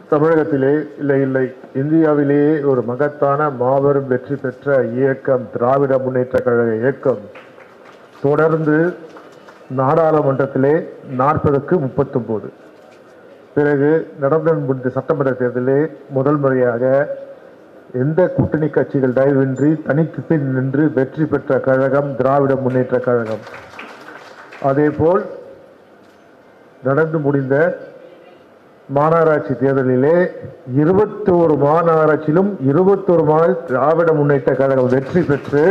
தமிழகத்திலே இல்லை இல்லை இந்தியாவிலேயே ஒரு மகத்தான மாபெரும் வெற்றி பெற்ற இயக்கம் திராவிட முன்னேற்ற கழக இயக்கம் தொடர்ந்து நாடாளுமன்றத்திலே நாற்பதுக்கு முப்பத்தொம்போது பிறகு நடந்து முடிந்த சட்டமன்ற தேர்தலிலே முதல் முறையாக எந்த கூட்டணி கட்சிகள் தயவின்றி தனித்து நின்று வெற்றி பெற்ற கழகம் திராவிட முன்னேற்ற கழகம் அதேபோல் நடந்து முடிந்த மாநகராட்சி தேர்தலிலே இருபத்தோரு மாநகராட்சியிலும் இருபத்தோரு மாநில திராவிட முன்னேற்ற கழகம் வெற்றி பெற்று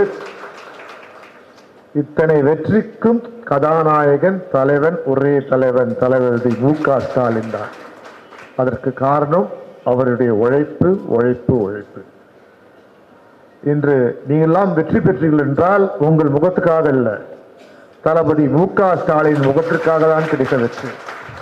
இத்தனை வெற்றிக்கும் கதாநாயகன் தலைவன் ஒரே தலைவன் தலைவர் தி மு க ஸ்டாலின் தான் அதற்கு காரணம் அவருடைய உழைப்பு உழைப்பு உழைப்பு இன்று நீங்கள்லாம் வெற்றி பெற்றீர்கள் என்றால் உங்கள் முகத்துக்காக அல்ல தளபதி மு க ஸ்டாலின் முகத்திற்காக தான் கிடைத்த வெற்றி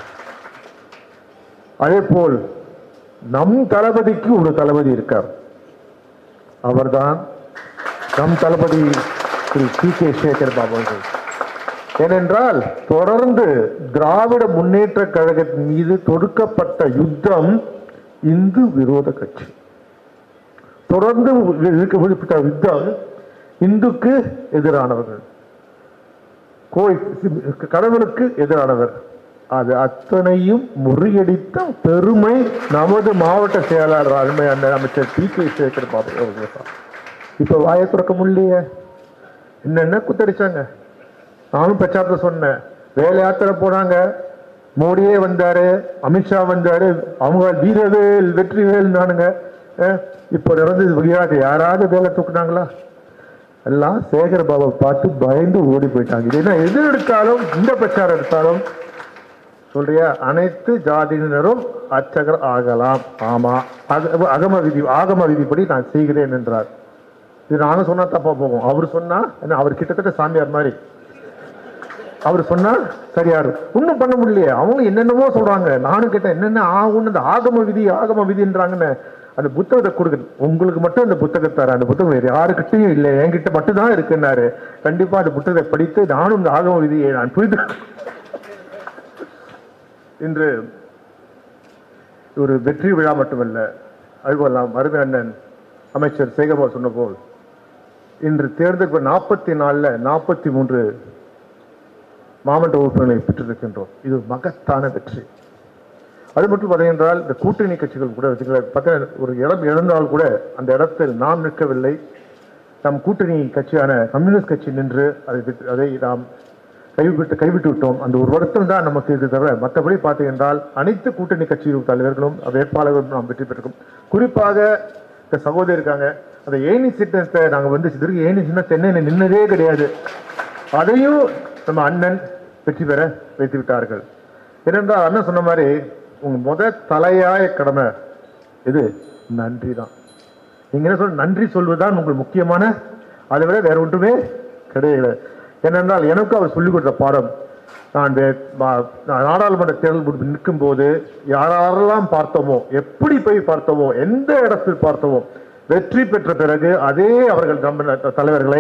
அதே போல் நம் தளபதிக்கு ஒரு தளபதி இருக்கார் அவர்தான் நம் தளபதி திரு டி கே சேகர் பாபு அவர்கள் ஏனென்றால் தொடர்ந்து திராவிட முன்னேற்ற கழகத்தின் மீது தொடுக்கப்பட்ட யுத்தம் இந்து விரோத கட்சி தொடர்ந்து இருக்கப்பட்ட யுத்தம் இந்துக்கு எதிரானவர்கள் கோய் கடவுளுக்கு எதிரானவர் அது அத்தனையும் முறியடித்த பெருமை நமது மாவட்ட செயலாளர் அருமை அண்ணன் அமைச்சர் பி கே சேகர் பாபு அவர்கள் தான். இப்ப வாயை திறக்க முடியலையே என்னென்ன குத்தடிச்சாங்க நானும் பிரச்சாரத்தை சொன்னேன் வேலை யாத்திரை போனாங்க மோடியே வந்தாரு அமித்ஷா வந்தாரு அவங்க வீரவேல் வெற்றிவேல் நானுங்க இப்போ நடந்தது வழியாக யாராவது வேலை தூக்குனாங்களா எல்லாம் சேகர் பாபா பார்த்து பயந்து ஓடி போயிட்டாங்க இது என்ன எது எடுத்தாலும் இந்த பிரச்சாரம் எடுத்தாலும் சொல்றியா அனைத்து ஜாதியினரும் அர்ச்சகர் ஆகலாம் ஆமா அக- அகம விதி ஆகம விதிப்படி நான் செய்கிறேன் என்றார் இது நானும் சொன்னா தப்பா போகும் அவர் சொன்னா என்ன அவர் கிட்டத்தட்ட சாமியார் மாதிரி அவர் சொன்னா சரியாரு ஒன்றும் பண்ண முடியலையே அவங்க என்னென்னமோ சொல்றாங்க நானும் கேட்டேன் என்னென்ன ஆகும்னு அந்த ஆகம விதி ஆகம விதின்றாங்கன்னு அந்த புத்தகத்தை கொடுக்க உங்களுக்கு மட்டும் அந்த புத்தகத்தை தரேன் அந்த புத்தகம் வேறு யாருக்கிட்டையும் இல்லை என்கிட்ட மட்டும் தான் இருக்குன்னாரு கண்டிப்பா அந்த புத்தகத்தை படித்து நானும் இந்த ஆகம விதியை நான் புரிந்து இன்று ஒரு வெற்றி விழா மட்டுமல்ல அதுபோல் நாம் மருது அண்ணன் அமைச்சர் சேகர்பாபு சொன்ன போல் இன்று தேர்தல் நாற்பத்தி நாலில் நாற்பத்தி மூன்று மாவட்ட உறுப்பினர்களை பெற்றிருக்கின்றோம் இது ஒரு மகத்தான வெற்றி அது மட்டும் பார்த்தீங்கன்றால் இந்த கூட்டணி கட்சிகள் கூட வச்சுக்கல பார்த்தீங்கன்னா ஒரு இடம் இழந்தால் கூட அந்த இடத்தில் நாம் நிற்கவில்லை நம் கூட்டணி கட்சியான கம்யூனிஸ்ட் கட்சி நின்று அதை விட்டு- அதை நாம் கைவிட்டு கைவிட்டு விட்டோம் அந்த ஒரு வருத்தம் தான் நமக்கு இது தவிர மற்றபடி பார்த்தீங்கன்றால் அனைத்து கூட்டணி கட்சி தலைவர்களும் வேட்பாளர்களும் நாம் வெற்றி பெற்றிருக்கோம் குறிப்பாக இந்த சகோதரி இருக்காங்க அந்த ஏணி சின்னத்தை நாங்கள் வந்து இதற்கு ஏணி சின்னம் சென்னையில் நின்னதே கிடையாது அதையும் நம்ம அண்ணன் வெற்றி பெற வைத்து விட்டார்கள் ஏனென்றால் அண்ணன் சொன்ன மாதிரி உங்க முத தலையாய கடமை இது நன்றி தான் நீங்க என்ன சொல்ற நன்றி சொல்வதுதான் உங்கள் முக்கியமான அதை விட வேற ஒன்றுமே கிடையாது ஏனென்றால் எனக்கு அவர் சொல்லிக் கொடுத்த பாடம் நான் வே- மா- நான் நாடாளுமன்ற தேர்தல் முடிவு நிற்கும் போது யாரெல்லாம் பார்த்தோமோ எப்படி போய் பார்த்தோமோ எந்த இடத்தில் பார்த்தோமோ வெற்றி பெற்ற பிறகு அதே அவர்கள் நம்ம தலைவர்களை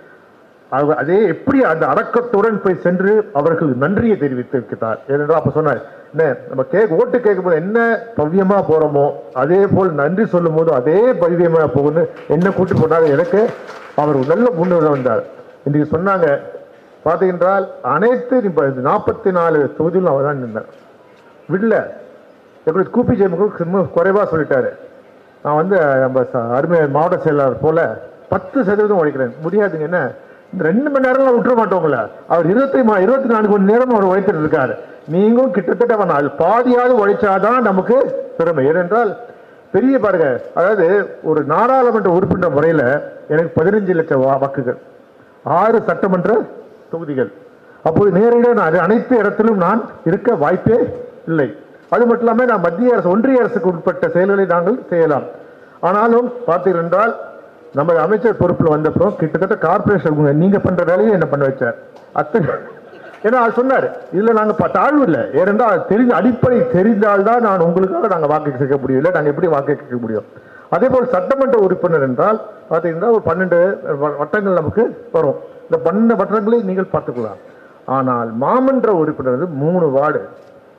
அவங்க அதே எப்படி அந்த அடக்கத்துடன் போய் சென்று அவர்கள் நன்றியை தெரிவித்திருக்கிறார் ஏனென்றால் அப்ப சொன்னார் என்ன நம்ம கேக் ஓட்டு கேட்கும் போது என்ன பவ்யமா போறோமோ அதே போல் நன்றி சொல்லும் போது அதே பவ்யமா போகும்னு என்ன கூட்டு போனாங்க எனக்கு அவர் ஒரு நல்ல முன்னுரை வந்தார் இன்றைக்கு சொன்னாங்க பார்த்தீங்கன்றால் அனைத்து நாற்பத்தி நாலு தொகுதியிலும் அவர் தான் நின்றார் விடல எப்படி கூப்பி ஜெயமுக குறைவா சொல்லிட்டாரு நான் வந்து நம்ம ச- அருமை மாவட்ட செயலாளர் போல பத்து சதவீதம் உழைக்கிறேன் முடியாதுங்க என்ன இந்த ரெண்டு மணி நேரம்லாம் விட்டுற மாட்டோங்கள அவர் இருபத்தி மா- இருபத்தி நான்கு மணி நேரம் அவர் உழைத்துட்டு இருக்காரு நீங்களும் கிட்டத்தட்ட அவன் அது பாதியாவது உழைச்சாதான் நமக்கு பெருமை ஏனென்றால் பெரிய பாருங்க அதாவது ஒரு நாடாளுமன்ற உறுப்பினர் முறையில எனக்கு பதினஞ்சு லட்சம் வா- வாக்குகள் ஆறு சட்டமன்ற தொகுதிகள் அப்போது நேரடியாக நான் அனைத்து இடத்திலும் நான் இருக்க வாய்ப்பே இல்லை அது மட்டும் இல்லாமல் நான் மத்திய அரசு ஒன்றிய அரசுக்கு உட்பட்ட செயல்களை நாங்கள் செய்யலாம் ஆனாலும் பார்த்தீர்கள் என்றால் நமது அமைச்சர் பொறுப்பில் வந்தப்புறம் கிட்டத்தட்ட கார்பரேஷன் நீங்க பண்ற வேலையை என்ன பண்ண வச்சார் அத்தனை ஏன்னா அது சொன்னார் இதுல நாங்க ப- தாழ்வு இல்லை ஏனென்றால் அது தெரிஞ்ச அடிப்படை தெரிந்தால்தான் நான் உங்களுக்காக நாங்க வாக்கு கேட்க முடியும் இல்லை நாங்க எப்படி வாக்கு கேட்க முடியும் அதே போல் சட்டமன்ற உறுப்பினர் என்றால் பார்த்தீங்கன்னா ஒரு பன்னெண்டு வ- வட்டங்கள் நமக்கு வரும் இந்த பன்னெண்டு வட்டங்களை நீங்கள் பார்த்துக்கலாம் ஆனால் மாமன்ற உறுப்பினர் வந்து மூணு வார்டு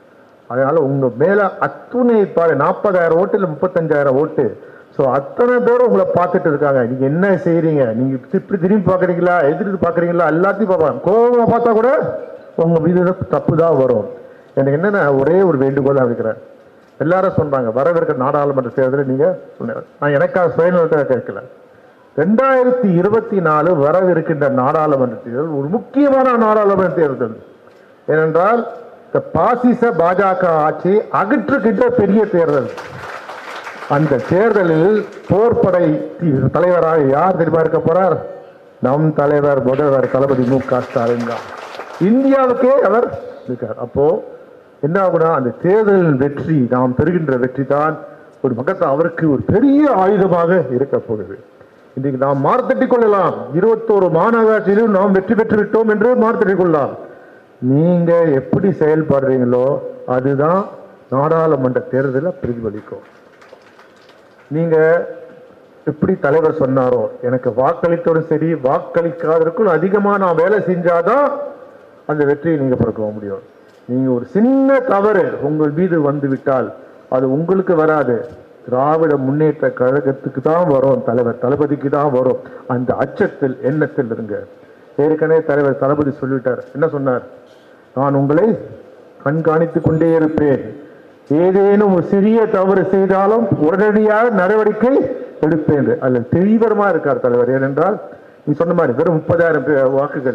அதனால உங்க மேல அத்துணை பாரு நாற்பதாயிரம் ஓட்டு இல்ல முப்பத்தஞ்சாயிரம் ஓட்டு ஸோ அத்தனை பேரும் உங்களை பார்த்துட்டு இருக்காங்க நீங்க என்ன செய்றீங்க நீங்க இப்படி திரும்பி பாக்குறீங்களா எதிர்த்து பாக்குறீங்களா எல்லாத்தையும் பார்ப்பாங்க கோபமா பார்த்தா கூட உங்க மீது தப்பு தான் வரும் எனக்கு என்னன்னா ஒரே ஒரு வேண்டுகோளா இருக்கிறேன் எல்லாரும் சொல்றாங்க வரவிருக்கிற நாடாளுமன்ற தேர்தலை நீங்க சொன்னீங்க. நான் எனக்காக சுயநலத்தை கேட்கல ரெண்டாயிரத்தி இருபத்தி நாலு வரவிருக்கின்ற நாடாளுமன்ற தேர்தல் ஒரு முக்கியமான நாடாளுமன்ற தேர்தல் ஏனென்றால் இந்த பாசிச பாஜக ஆட்சி அகற்றுகின்ற பெரிய தேர்தல் அந்த தேர்தலில் போர்ப்படை தலைவராக யார் தெரியுமா இருக்க போறார் நம் தலைவர் முதல்வர் தளபதி மு க ஸ்டாலின் தான் இந்தியாவுக்கே அவர் இருக்கார் அப்போ என்ன ஆகுனா அந்த தேர்தலின் வெற்றி நாம் பெறுகின்ற வெற்றி தான் ஒரு மகத்தை அவருக்கு ஒரு பெரிய ஆயுதமாக இருக்க போகுது இன்றைக்கு நாம் மார்த்தட்டிக் கொள்ளலாம் இருபத்தோரு மாநகராட்சியிலும் நாம் வெற்றி பெற்று விட்டோம் என்று மார்த்தட்டிக் கொள்ளலாம் நீங்க எப்படி செயல்படுறீங்களோ அதுதான் நாடாளுமன்ற தேர்தலில் பிரதிபலிக்கும் நீங்க எப்படி தலைவர் சொன்னாரோ எனக்கு வாக்களித்தோடும் சரி வாக்களிக்காதற்கும் அதிகமா நான் வேலை செஞ்சாதான் அந்த வெற்றியை நீங்க பிறக்க முடியும் நீங்க ஒரு சின்ன தவறு உங்கள் மீது வந்து விட்டால் அது உங்களுக்கு வராது திராவிட முன்னேற்ற கழகத்துக்கு தான் வரும் தலைவர் தளபதிக்கு தான் வரும் அந்த அச்சத்தில் எண்ணத்தில் இருங்க ஏற்கனவே தலைவர் தளபதி சொல்லிவிட்டார் என்ன சொன்னார் நான் உங்களை கண்காணித்துக் கொண்டே இருப்பேன் ஏதேனும் ஒரு சிறிய தவறு செய்தாலும் உடனடியாக நடவடிக்கை எடுப்பேன் என்று. அதில் தீவிரமா இருக்கார் தலைவர் ஏனென்றால் நீ சொன்ன மாதிரி வெறும் முப்பதாயிரம் வாக்குகள்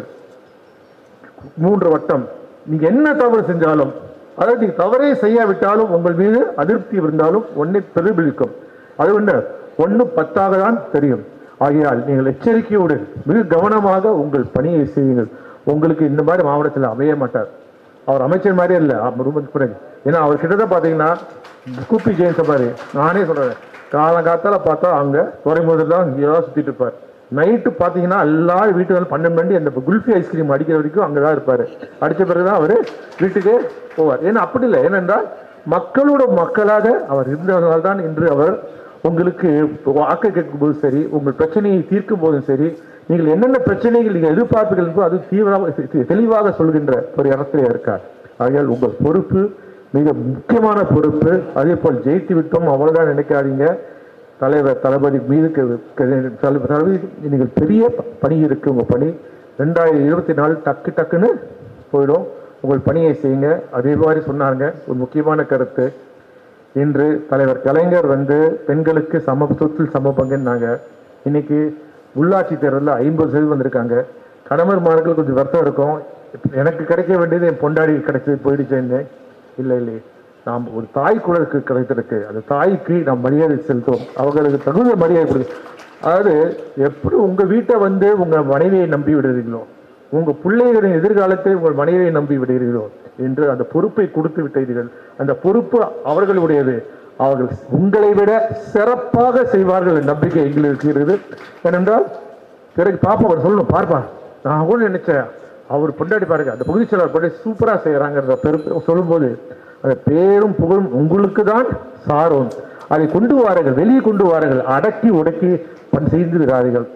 மூன்று வட்டம் நீங்க என்ன தவறு செஞ்சாலும் அதாவது நீங்க தவறே செய்யாவிட்டாலும் உங்கள் மீது அதிருப்தி இருந்தாலும் ஒன்னை பிரதிபலிக்கும் அது ஒன்று ஒன்று பத்தாக தான் தெரியும் ஆகையால் நீங்கள் எச்சரிக்கையோடு மிக கவனமாக உங்கள் பணியை செய்யுங்கள் உங்களுக்கு இந்த மாதிரி மாவட்டத்தில் அமைய மாட்டார் அவர் அமைச்சர் மாதிரியே இல்லை ரொம்ப பிறகு ஏன்னா அவர் கிட்டத்தட்ட பார்த்தீங்கன்னா கூப்பி ஜெயின் மாதிரி நானே சொல்றேன் காலங்காத்தால பார்த்தா அங்க துறைமுகத்தில் தான் இங்கேயா சுத்திட்டு இருப்பார் நைட்டு பார்த்தீங்கன்னா எல்லாரும் வீட்டுக்கு வந்து பன்னெண்டு மணி அந்த குல்ஃபி ஐஸ்கிரீம் அடிக்கிற வரைக்கும் அங்கே தான் இருப்பார் அடித்த பிறகு தான் அவர் வீட்டுக்கு போவார் ஏன்னா அப்படி இல்லை ஏனென்றால் மக்களோட மக்களாக அவர் இருந்ததனால தான் இன்று அவர் உங்களுக்கு வாக்கு கேட்கும் போதும் சரி உங்கள் பிரச்சனையை தீர்க்கும் போதும் சரி நீங்கள் என்னென்ன பிரச்சனைகள் நீங்கள் எதிர்பார்ப்புகள் இருக்கோ அது தீவிரமாக தெளிவாக சொல்கின்ற ஒரு இடத்துல இருக்கார் ஆகையால் உங்கள் பொறுப்பு மிக முக்கியமான பொறுப்பு அதே போல் ஜெயித்து விட்டோம் அவ்வளவுதான் நினைக்காதீங்க தலைவர் தளபதி மீது க- க- தள- தளபதி நீங்கள் பெரிய ப- பணி இருக்கு உங்க பணி ரெண்டாயிரத்தி இருபத்தி நாலு டக்கு டக்குன்னு போயிடும் உங்கள் பணியை செய்யுங்க அதே மாதிரி சொன்னாங்க ஒரு முக்கியமான கருத்து இன்று தலைவர் கலைஞர் வந்து பெண்களுக்கு சம சொத்தில் சம பங்குன்னாங்க இன்னைக்கு உள்ளாட்சி தேர்தலில் ஐம்பது சதவீதம் வந்திருக்காங்க கணவர்மார்கள் கொஞ்சம் வருத்தம் இருக்கும் இப்ப எனக்கு கிடைக்க வேண்டியது என் பொண்டாடி கிடைச்சது போயிடுச்சேன்னு இல்லை இல்லை நாம் ஒரு தாய் குழலுக்கு கிடைத்திருக்கு அந்த தாய்க்கு நாம் மரியாதை செலுத்துவோம் அவர்களுக்கு தகுந்த மரியாதை கொடுக்கும் அதாவது எப்படி உங்க வீட்டை வந்து உங்க மனைவியை நம்பி விடுறீங்களோ உங்க பிள்ளைகளின் எதிர்காலத்தை உங்கள் மனைவியை நம்பி விடுகிறீர்களோ என்று அந்த பொறுப்பை கொடுத்து விட்டீர்கள் அந்த பொறுப்பு அவர்களுடையது அவர்கள் உங்களை விட சிறப்பாக செய்வார்கள் என்ற நம்பிக்கை எங்களுக்கு இருக்கிறது ஏனென்றால் பிறகு பாப்பா அவர் சொல்லணும் பார்ப்பா நான் கூட நினைச்சேன் அவர் பொண்டாடி பாருங்க அந்த பகுதி செயலாளர் பொண்டாடி சூப்பரா செய்யறாங்கிறத பெரு சொல்லும்போது அந்த பேரும் புகழும் உங்களுக்கு தான் சாரும் அதை கொண்டு வாருங்கள் வெளியே கொண்டு வாருங்கள் அடக்கி உடக்கி பண் செய்து விடாதீர்கள்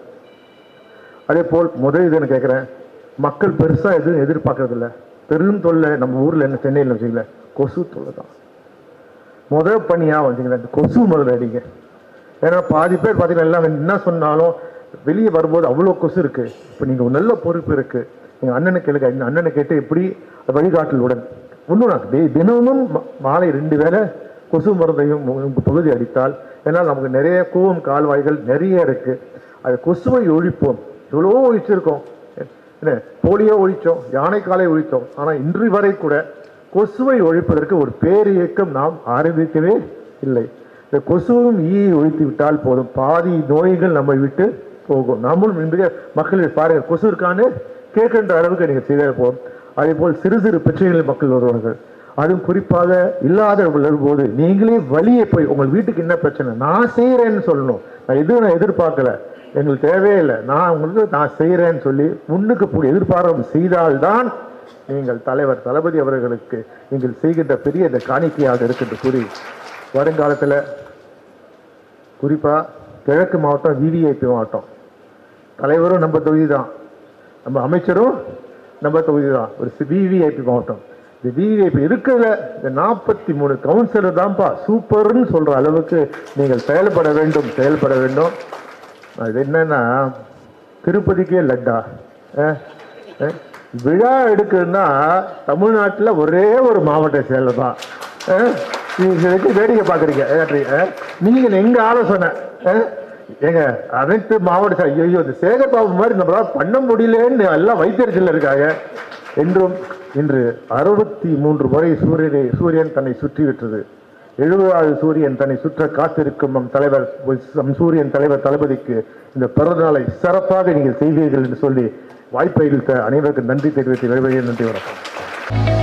அதே போல் முதல் இது நான் கேட்குறேன் மக்கள் பெருசா எதுவும் எதிர்பார்க்கறது இல்ல பெரும் தொல்லை நம்ம ஊர்ல என்ன சென்னையில் வச்சுக்கல கொசு தொல்லை தான் முதல் பணியா வந்தீங்களா இந்த கொசு முதல்ல அடிங்க ஏன்னா பாதி பேர் பார்த்தீங்கன்னா எல்லாம் என்ன சொன்னாலும் வெளியே வரும்போது அவ்வளோ கொசு இருக்கு இப்போ நீங்க ஒரு நல்ல பொறுப்பு இருக்கு எங்க அண்ணனை கேளுங்க இந்த அண்ணனை கேட்டு எப்படி வழிகாட்டலுடன் ஒன்றும் நான் டெய்- தினமும் மா- மாலை ரெண்டு வேளை கொசு மருந்தையும் உங்க- உங்க பகுதி அடித்தால் ஏன்னா நமக்கு நிறைய கூவம் கால்வாய்கள் நிறைய இருக்கு அது கொசுவை ஒழிப்போம் எவ்வளோ ஒழிச்சிருக்கோம் என்ன போலியோ ஒழிச்சோம் யானைக்காலை ஒழித்தோம் ஆனால் இன்று வரை கூட கொசுவை ஒழிப்பதற்கு ஒரு பேர் இயக்கம் நாம் ஆரம்பிக்கவே இல்லை இந்த கொசுவும் ஈயை ஒழித்து விட்டால் போதும் பாதி நோய்கள் நம்மை விட்டு போகும் நம்மளும் இன்றைய மக்கள் பாருங்க கொசு இருக்கான்னு கேட்கின்ற அளவுக்கு நீங்கள் செய்தால் போதும் அதே போல் சிறு சிறு பிரச்சனைகளில் மக்கள் வருவார்கள் அதுவும் குறிப்பாக இல்லாதவர்கள் போது நீங்களே வழியே போய் உங்கள் வீட்டுக்கு என்ன பிரச்சனை நான் செய்கிறேன்னு சொல்லணும் நான் எதுவும் நான் எதிர்பார்க்கல எங்களுக்கு தேவையில்லை நான் உங்களுக்கு நான் செய்கிறேன்னு சொல்லி முன்னுக்கு போய் எதிர்பார்ப்பு செய்தால்தான் நீங்கள் தலைவர் தளபதி அவர்களுக்கு நீங்கள் செய்கின்ற பெரிய இந்த காணிக்கையாக இருக்கின்ற கூறி வருங்காலத்தில் குறிப்பா கிழக்கு மாவட்டம் விவிஐபி மாவட்டம் தலைவரும் நம்ம தொகுதி தான் நம்ம அமைச்சரும் நம்ம தொகுதி தான் ஒரு விவிஐபி மாவட்டம் இந்த விஐபி இருக்கிறதுல இந்த நாற்பத்தி மூணு கவுன்சிலர் தான்ப்பா சூப்பர்னு சொல்ற அளவுக்கு நீங்கள் செயல்பட வேண்டும் செயல்பட வேண்டும் அது என்னன்னா திருப்பதிக்கே லட்டா அஹ், அஹ், விழா எடுக்குன்னா தமிழ்நாட்டில் ஒரே ஒரு மாவட்ட செயலர் தான் அஹ், நீங்க வச்சு வேடிக்கை பார்க்குறீங்க நீங்கள் எங்க ஆலோசனை அஹ், ஏங்க அனைத்து மாவட்ட செயலர், ஐயோ இந்த சேகர் பாபு மாதிரி நம்மளால பண்ண முடியலன்னு எல்லாம் வைத்தியர்கள் இருக்காங்க என்றும் இன்று அறுபத்தி மூன்று முறை சூரியனை சூரியன் தன்னை சுற்றி விட்டது எழுபதாவது சூரியன் தன்னை சுற்ற காத்திருக்கும் நம் தலைவர் நம் சூரியன் தலைவர் தளபதிக்கு இந்த பிறந்தநாளை சிறப்பாக நீங்கள் செய்வீர்கள் என்று சொல்லி வாய்ப்பை அளித்த அனைவருக்கும் நன்றி தெரிவித்து விரைவில் நன்றி வணக்கம்